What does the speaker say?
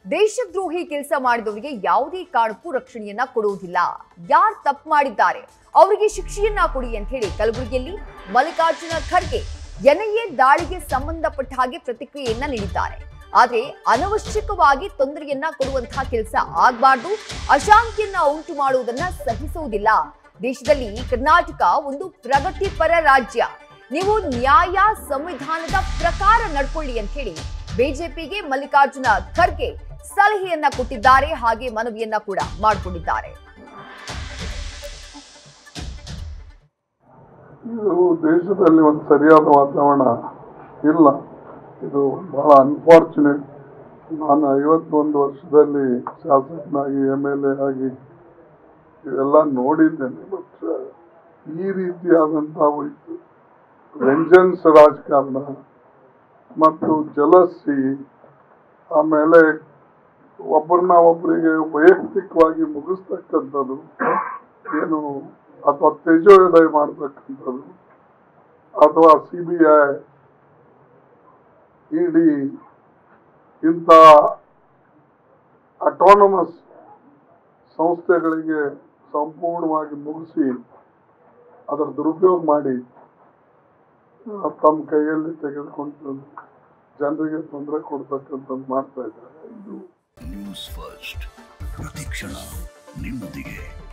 ದೇಶದ್ರೋಹಿ ಕೆಲಸ ಮಾಡಿದವರಿಗೆ ಯಾವುದೇ ಕಾರಣಕ್ಕೂ ರಕ್ಷಣೆಯನ್ನ ಕೊಡುವುದಿಲ್ಲ ಯಾರು ತಪ್ಪು ಮಾಡಿದ್ದಾರೆ ಅವರಿಗೆ ಶಿಕ್ಷೆಯನ್ನ ಕೊಡಿ ಅಂತ ಹೇಳಿ ಕಲಬುರಗಿಯಲ್ಲಿ ಮಲ್ಲಿಕಾರ್ಜುನ ಖರ್ಗೆ ಎನ್ಐಎ ದಾಳಿಗೆ ಸಂಬಂಧಪಟ್ಟ ಹಾಗೆ ಪ್ರತಿಕ್ರಿಯೆಯನ್ನ ನೀಡಿದ್ದಾರೆ ಆದ್ರೆ ಅನವಶ್ಯಕವಾಗಿ ತೊಂದರೆಯನ್ನ ಕೊಡುವಂತಹ ಕೆಲಸ ಆಗಬಾರ್ದು ಅಶಾಂತಿಯನ್ನ ಉಂಟು ಮಾಡುವುದನ್ನ ಸಹಿಸುವುದಿಲ್ಲ ದೇಶದಲ್ಲಿ ಕರ್ನಾಟಕ ಒಂದು ಪ್ರಗತಿಪರ ರಾಜ್ಯ ನೀವು ನ್ಯಾಯ ಸಂವಿಧಾನದ ಪ್ರಕಾರ ನಡ್ಕೊಳ್ಳಿ ಅಂತ ಹೇಳಿ ಬಿಜೆಪಿಗೆ ಮಲ್ಲಿಕಾರ್ಜುನ ಖರ್ಗೆ ಸಲಹೆಯನ್ನ ಕೊಟ್ಟಿದ್ದಾರೆ ಹಾಗೆ ಮನವಿಯನ್ನ ಕೂಡ ಮಾಡಿಕೊಂಡಿದ್ದಾರೆ ಇದು ದೇಶದಲ್ಲಿ ಒಂದು ಸರಿಯಾದ ವಾತಾವರಣ ಇಲ್ಲ ಇದು ಬಹಳ ಅನ್ಫಾರ್ಚುನೇಟ್ ನಾನು ಐವತ್ತೊಂದು ವರ್ಷದಲ್ಲಿ ಶಾಸಕನಾಗಿ ಎಮ್ ಎಲ್ ಎ ಆಗಿ ಇವೆಲ್ಲ ನೋಡಿದ್ದೇನೆ ಬಟ್ ಈ ರೀತಿಯಾದಂಥ ವೆಂಜನ್ಸ್ ರಾಜಕಾರಣ ಮತ್ತು ಜಲಸಿ ಆಮೇಲೆ ಒಬ್ಬರನ್ನ ಒಬ್ಬರಿಗೆ ವೈಯಕ್ತಿಕವಾಗಿ ಮುಗಿಸ್ತಕ್ಕಂಥದ್ದು ಏನು ಅಥವಾ ತೇಜೋದಯ ಮಾಡ್ತಕ್ಕಂಥದ್ದು ಅಥವಾ ಸಿ ಬಿ ಐ ಇಡಿ ಇಂಥ ಅಟಾನಮಸ್ ಸಂಸ್ಥೆಗಳಿಗೆ ಸಂಪೂರ್ಣವಾಗಿ ಮುಗಿಸಿ ಅದರ ದುರುಪಯೋಗ ಮಾಡಿ ಆ, ತಮ್ಮ ಕೈಯಲ್ಲಿ ತೆಗೆದುಕೊಂಡು ಜನರಿಗೆ ತೊಂದರೆ ಕೊಡ್ತಕ್ಕಂಥದ್ದು ಮಾಡ್ತಾ ಇದ್ದಾರೆ ಇದು ನ್ಯೂಸ್ ಫಸ್ಟ್ ಪ್ರತಿಕ್ಷಣ ನಿಮ್ಮೊಂದಿಗೆ